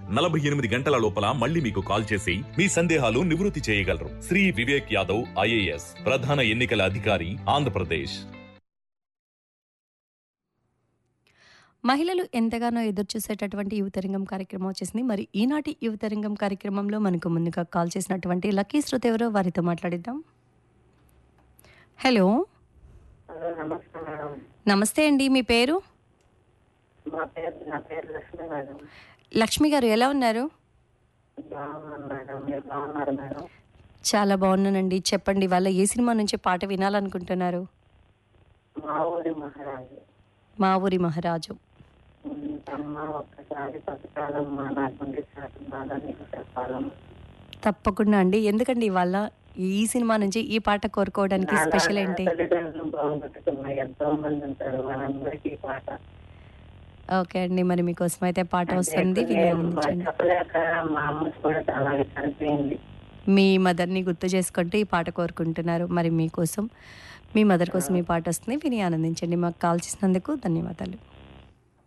నలభై ఎనిమిది గంటల లోపల మళ్ళీ మీకు కాల్ చేసి మీ సందేహాలు నివృత్తి చేయగలరు శ్రీ వివేక్ యాదవ్ ఐఏఎస్ ప్రధాన ఎన్నికల అధికారి ఆంధ్రప్రదేశ్ మహిళలు ఎంతగానో ఎదురు చూసేటటువంటి యువతరంగం కార్యక్రమం వచ్చేసింది మరి ఈనాటి యువతరంగం కార్యక్రమంలో మనకు ముందుగా కాల్ చేసినటువంటి లక్కీ శ్రోత ఎవరో వారితో మాట్లాడిద్దాం హలో హలో నమస్తే మేడం నమస్తే అండి మీ పేరు మా పేరు నా పేరు లక్ష్మి మేడం లక్ష్మి గారు ఎలా ఉన్నారు బాగున్నాను మేడం మీరు బాగున్నారు మేడం చాలా బాగున్నానండి చెప్పండి వాళ్ళ ఏ సినిమా నుంచి పాట వినాలనుకుంటున్నారు మా ఊరి మహారాజు మా ఊరి మహారాజు అమ్మ ఒక్కసారి పథకాలమ్మ నా గుండె చాటు బాగా నీకు చెప్పాలమ్మ తప్పకుండా అండి ఎందుకండి వాళ్ళ ఈ సినిమా నుంచి ఈ పాట కోరుకోవడానికి స్పెషల్ ఏంటి తల్లిదండ్రులు బాగుంటున్నాయి ఎంతో మంది ఉంటారు వాళ్ళందరికీ ఈ పాట ఓకే అండి మరి మీకోసం అయితే పాట వస్తుంది అంటే విని నేను ఆనందించండి చెప్పలేక మా అమ్మ కూడా చాలా చనిపోయింది మీ మదర్ని గుర్తు చేసుకుంటూ ఈ పాట కోరుకుంటున్నారు మరి మీకోసం మీ మదర్ కోసం ఈ పాట వస్తుంది విని ఆనందించండి మాకు కాల్ చేసినందుకు ధన్యవాదాలు